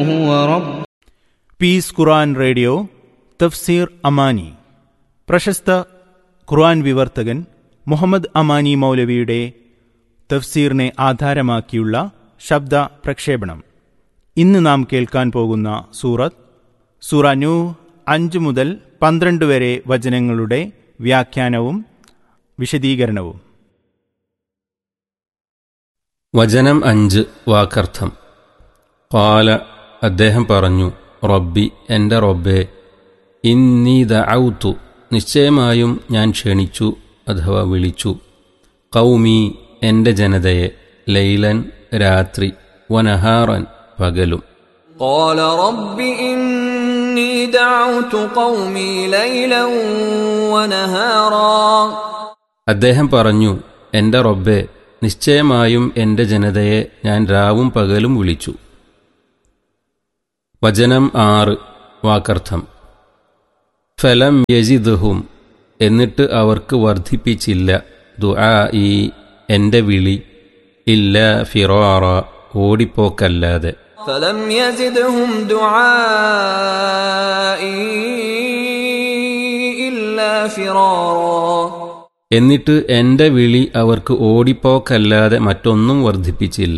هو رب piece ഖുർആൻ radio തഫ്സീർ അമാനി പ്രശസ്ത ഖുർആൻ വിവർത്തകൻ മുഹമ്മദ് അമാനി മൗലവിയുടെ തഫ്സീറിനെ ആധാരമാക്കിയുള്ള ശബ്ദ പ്രക്ഷേപണം ഇന്ന് നാം കേൾക്കാൻ പോകുന്ന സൂറത്ത് സൂറ നൂ അഞ്ച് മുതൽ പന്ത്രണ്ട് വരെ വചനങ്ങളുടെ വ്യാഖ്യാനവും വിശദീകരണവും വചനം അഞ്ച് വാക്കർത്ഥം പാല അദ്ദേഹം പറഞ്ഞു റബ്ബി എൻ്റെ റബ്ബെ ഇന്നീ ദഔത്തു നിശ്ചയമായും ഞാൻ ക്ഷണിച്ചു അഥവാ വിളിച്ചു കൗമി എൻ്റെ ജനതയെ ലൈലൻ രാത്രി വനഹാറൻ പകലും قال رب إني دعوت قومي ليلا ونهارا അദ്ദേഹം പറഞ്ഞു എൻ്റെ റബ്ബെ നിശ്ചയമായും എൻ്റെ ജനതയെ ഞാൻ രാവും പകലും വിളിച്ചു വചനം ആറ് വാക്കർത്ഥം ഫലം യജിദുഹും എന്നിട്ട് അവർക്ക് വർദ്ധിപ്പിച്ചില്ല ദുആ ഈ എൻ്റെ വിളി ഇല്ല ഫിറോറ ഓടിപ്പോക്കല്ലാതെ فلم يزدهم دعائي إلا فرارا എന്നിട്ട് എൻ്റെ വിളി അവർക്ക് ഓടിപ്പോക്കല്ലാതെ മറ്റൊന്നും വർദ്ധിപ്പിച്ചില്ല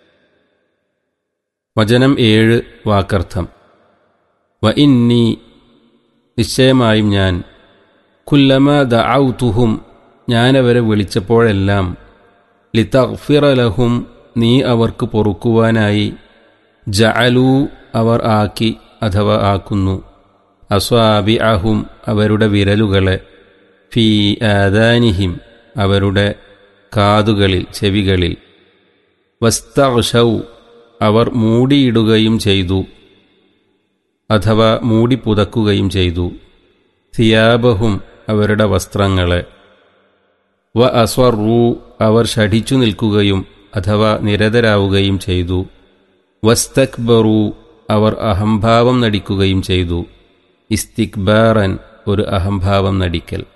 വചനം ഏഴ് വാക്കർത്ഥം വ ഇന്നി നിശ്ചയമായും ഞാൻ കുല്ലമ ദഔതുഹും ഞാനവരെ വിളിച്ചപ്പോഴെല്ലാം ലിതഗ്ഫിറലഹും നീ അവർക്ക് പൊറുക്കുവാനായി ജഅലൂ അവർ ആക്കി അഥവാ ആക്കുന്നു അസ്വാബി അഹും അവരുടെ വിരലുകളെ ഫീ ആദാനിഹിം അവരുടെ കാതുകളിൽ ചെവികളിൽ വസ്തഷൗ അവർ മൂടിയിടുകയും ചെയ്തു അഥവാ മൂടി പുതക്കുകയും ചെയ്തു സിയാബഹും അവരുടെ വസ്ത്രങ്ങളെ വ അസ്വറൂ അവർ ഷഠിച്ചു നിൽക്കുകയും അഥവാ നിരതരാവുകയും ചെയ്തു വസ്തക്ബറു അവർ അഹംഭാവം നടിക്കുകയും ചെയ്തു ഇസ്തിക്ബാറൻ ഒരു അഹംഭാവം നടിക്കൽ